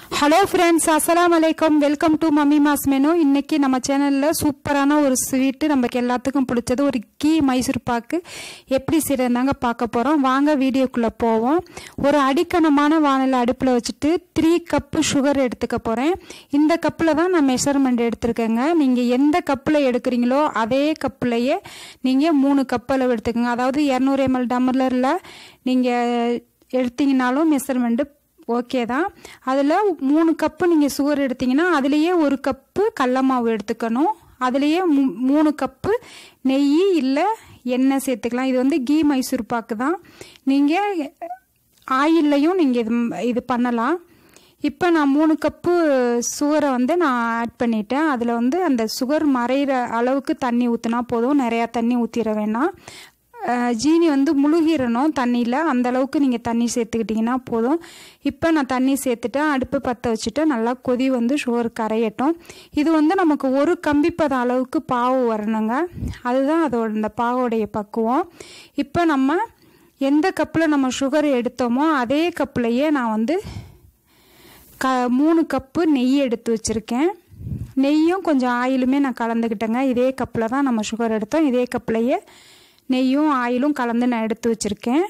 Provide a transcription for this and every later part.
hello friends அஸ்ஸலாமு அலைக்கும் welcome to mummy mass menu இன்னைக்கு நம்ம சேனலில் சூப்பரான ஒரு ஸ்வீட்டு நமக்கு எல்லாத்துக்கும் பிடிச்சது ஒரு கீ மைசூர் பாக்கு எப்படி செய்யறதாங்க பார்க்க போகிறோம் வாங்க வீடியோக்குள்ளே போவோம் ஒரு அடிக்கணமான வானல அடுப்பில் வச்சுட்டு த்ரீ கப்பு சுகர் எடுத்துக்க போகிறேன் இந்த கப்பில் தான் நான் மெஷர்மெண்ட் எடுத்திருக்கேங்க நீங்கள் எந்த கப்பில் எடுக்கிறீங்களோ அதே கப்புலையே நீங்கள் மூணு கப் அளவு எடுத்துக்கோங்க அதாவது இரநூறு எம்எல் டம்ளரில் நீங்கள் எடுத்தீங்கனாலும் மெஷர்மெண்ட்டு ஓகே தான் அதில் மூணு கப்பு நீங்கள் சுகர் எடுத்தீங்கன்னா அதுலேயே ஒரு கப்பு கடல மாவு எடுத்துக்கணும் அதுலேயே மூ மூணு கப்பு நெய் இல்லை எண்ணெய் சேர்த்துக்கலாம் இது வந்து கீ மைசூர் பாக்கு தான் நீங்கள் ஆயில்லையும் நீங்கள் இது இது பண்ணலாம் இப்போ நான் மூணு கப்பு சுகரை வந்து நான் ஆட் பண்ணிட்டேன் அதில் வந்து அந்த சுகர் மறையிற அளவுக்கு தண்ணி ஊற்றினா போதும் நிறையா தண்ணி ஊற்றிட வேணாம் ஜீனி வந்து முழுகிடணும் தண்ணியில் அந்த அளவுக்கு நீங்கள் தண்ணி சேர்த்துக்கிட்டிங்கன்னா போதும் இப்போ நான் தண்ணி சேர்த்துட்டேன் அடுப்பு பற்ற வச்சுட்டு நல்லா கொதி வந்து சுகர் கரையட்டும் இது வந்து நமக்கு ஒரு கம்பிப்பத அளவுக்கு பாவு வரணுங்க அதுதான் அதோட இந்த பாவோடைய பக்குவம் இப்போ நம்ம எந்த கப்பில் நம்ம சுகர் எடுத்தோமோ அதே கப்புலையே நான் வந்து க மூணு கப்பு நெய் எடுத்து வச்சுருக்கேன் நெய்யும் கொஞ்சம் ஆயிலுமே நான் கலந்துக்கிட்டேங்க இதே கப்பில் தான் நம்ம சுகர் எடுத்தோம் இதே கப்லையே நெய்யும் ஆயிலும் கலந்து நான் எடுத்து வச்சுருக்கேன்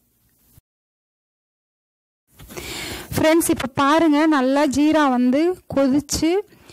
ஃப்ரெண்ட்ஸ் இப்போ பாருங்கள் நல்லா ஜீரா வந்து கொதிச்சு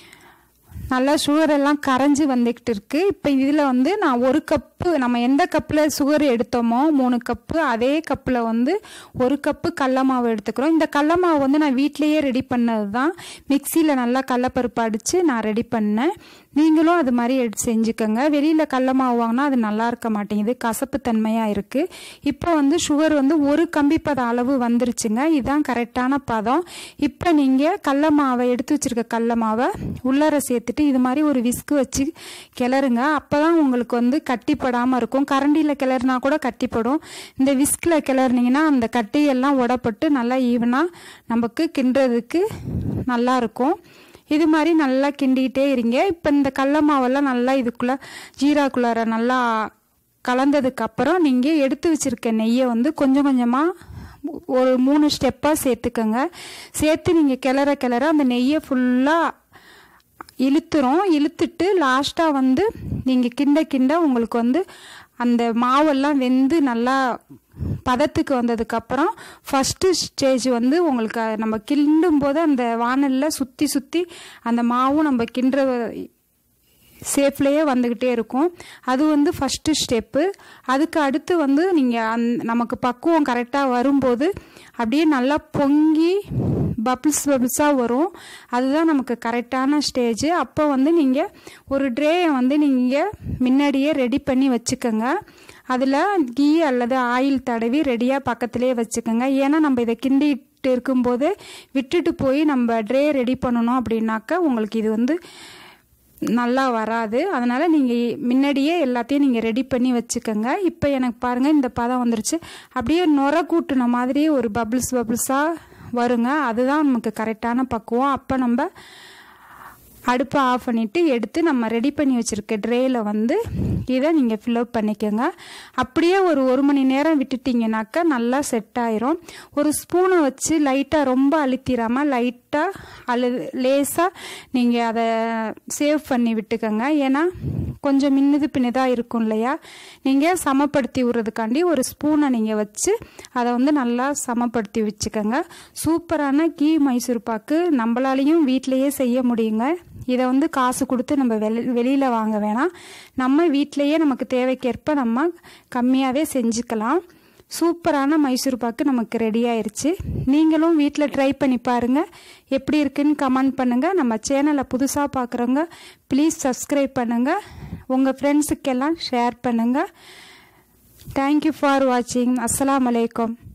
நல்லா சுகர் எல்லாம் கரைஞ்சி வந்துக்கிட்டு இருக்கு இப்போ இதில் வந்து நான் ஒரு கப்பு நம்ம எந்த கப்பில் சுகர் எடுத்தோமோ மூணு கப்பு அதே கப்பில் வந்து ஒரு கப்பு கடல மாவு எடுத்துக்கிறோம் இந்த கடல மாவு வந்து நான் வீட்லேயே ரெடி பண்ணது தான் மிக்சியில் நல்லா கடலப்பருப்பு அடித்து நான் ரெடி பண்ணேன் நீங்களும் அது மாதிரி எடுத்து செஞ்சுக்கோங்க வெளியில் கடல மாவு வாங்கினா அது நல்லா இருக்க மாட்டேங்குது கசப்பு தன்மையாக இருக்குது இப்போ வந்து சுகர் வந்து ஒரு கம்பி பத அளவு வந்துருச்சுங்க இதுதான் கரெக்டான பதம் இப்போ நீங்கள் கடல மாவை எடுத்து வச்சுருக்க கடல மாவை உள்ளர சேர்த்துட்டு இது மாதிரி ஒரு விஸ்கு வச்சு கிளறுங்க அப்போ தான் உங்களுக்கு வந்து கட்டிப்படாமல் இருக்கும் கரண்டியில் கிளறுனா கூட கட்டிப்படும் இந்த விஸ்கில் கிளறுனீங்கன்னா அந்த கட்டியெல்லாம் உடப்பட்டு நல்லா ஈவனாக நமக்கு கிண்டுறதுக்கு நல்லா இருக்கும் இது மாதிரி நல்லா கிண்டிக்கிட்டே இருங்க இப்போ இந்த கடல மாவெல்லாம் நல்லா இதுக்குள்ளே ஜீராக்குள்ளார நல்லா கலந்ததுக்கு அப்புறம் நீங்கள் எடுத்து வச்சுருக்க நெய்யை வந்து கொஞ்சம் கொஞ்சமாக ஒரு மூணு ஸ்டெப்பாக சேர்த்துக்கோங்க சேர்த்து நீங்கள் கிளற கிளற அந்த நெய்யை ஃபுல்லாக இழுத்துரும் இழுத்துட்டு லாஸ்ட்டாக வந்து நீங்கள் கிண்ட கிண்ட உங்களுக்கு வந்து அந்த மாவெல்லாம் வெந்து நல்லா பதத்துக்கு வந்ததுக்கப்புறம் ஃபஸ்ட்டு ஸ்டேஜ் வந்து உங்களுக்கு நம்ம கிண்டும் போது அந்த வானலில் சுற்றி சுற்றி அந்த மாவும் நம்ம கிண்டுற சேஃப்லேயே வந்துக்கிட்டே இருக்கும் அது வந்து ஃபஸ்ட்டு ஸ்டெப்பு அதுக்கு அடுத்து வந்து நீங்கள் அந் நமக்கு பக்குவம் கரெக்டாக வரும்போது அப்படியே நல்லா பொங்கி பபிள்ஸ் பபிள்ஸாக வரும் அதுதான் நமக்கு கரெக்டான ஸ்டேஜ் அப்போ வந்து நீங்கள் ஒரு ட்ரேயை வந்து நீங்கள் முன்னாடியே ரெடி பண்ணி வச்சுக்கோங்க அதில் கீ அல்லது ஆயில் தடவி ரெடியாக பக்கத்துலேயே வச்சுக்கோங்க ஏன்னா நம்ம இதை கிண்டிட்டு இருக்கும்போது விட்டுட்டு போய் நம்ம ட்ரே ரெடி பண்ணணும் அப்படின்னாக்கா உங்களுக்கு இது வந்து நல்லா வராது அதனால் நீங்கள் முன்னாடியே எல்லாத்தையும் நீங்கள் ரெடி பண்ணி வச்சுக்கோங்க இப்போ எனக்கு பாருங்கள் இந்த பதம் வந்துருச்சு அப்படியே நுர கூட்டின மாதிரி ஒரு பபிள்ஸ் பபிள்ஸாக வருங்க அதுதான் நமக்கு கரெக்டான பக்குவம் அப்போ நம்ம அடுப்பை ஆஃப் பண்ணிவிட்டு எடுத்து நம்ம ரெடி பண்ணி வச்சுருக்க ட்ரேயில் வந்து இதை நீங்கள் ஃபில்அப் பண்ணிக்கோங்க அப்படியே ஒரு ஒரு மணி நேரம் விட்டுட்டிங்கனாக்கா நல்லா செட் ஆயிரும் ஒரு ஸ்பூனை வச்சு லைட்டாக ரொம்ப அழுத்திடாமல் லைட்டாக அழு லேசாக நீங்கள் அதை சேவ் பண்ணி விட்டுக்கோங்க ஏன்னா கொஞ்சம் மின்னுது பின்னுதாக இருக்கும் இல்லையா நீங்கள் சமப்படுத்தி விட்றதுக்காண்டி ஒரு ஸ்பூனை நீங்கள் வச்சு அதை வந்து நல்லா சமப்படுத்தி வச்சுக்கோங்க சூப்பரான கீ மைசூர் பாக்கு நம்மளாலையும் வீட்டிலையே செய்ய முடியுங்க இதை வந்து காசு கொடுத்து நம்ம வெளி வெளியில் வாங்க வேணாம் நம்ம வீட்டிலையே நமக்கு தேவைக்கேற்ப நம்ம கம்மியாகவே செஞ்சுக்கலாம் சூப்பரான மைசூர் பாக்கு நமக்கு ரெடி ஆயிடுச்சு நீங்களும் வீட்டில் ட்ரை பண்ணி பாருங்கள் எப்படி இருக்குன்னு கமெண்ட் பண்ணுங்கள் நம்ம சேனலை புதுசாக பார்க்குறவங்க ப்ளீஸ் சப்ஸ்கிரைப் பண்ணுங்கள் உங்கள் ஃப்ரெண்ட்ஸுக்கெல்லாம் ஷேர் பண்ணுங்கள் தேங்க்யூ ஃபார் வாட்சிங் அஸ்லாம் வலைக்கம்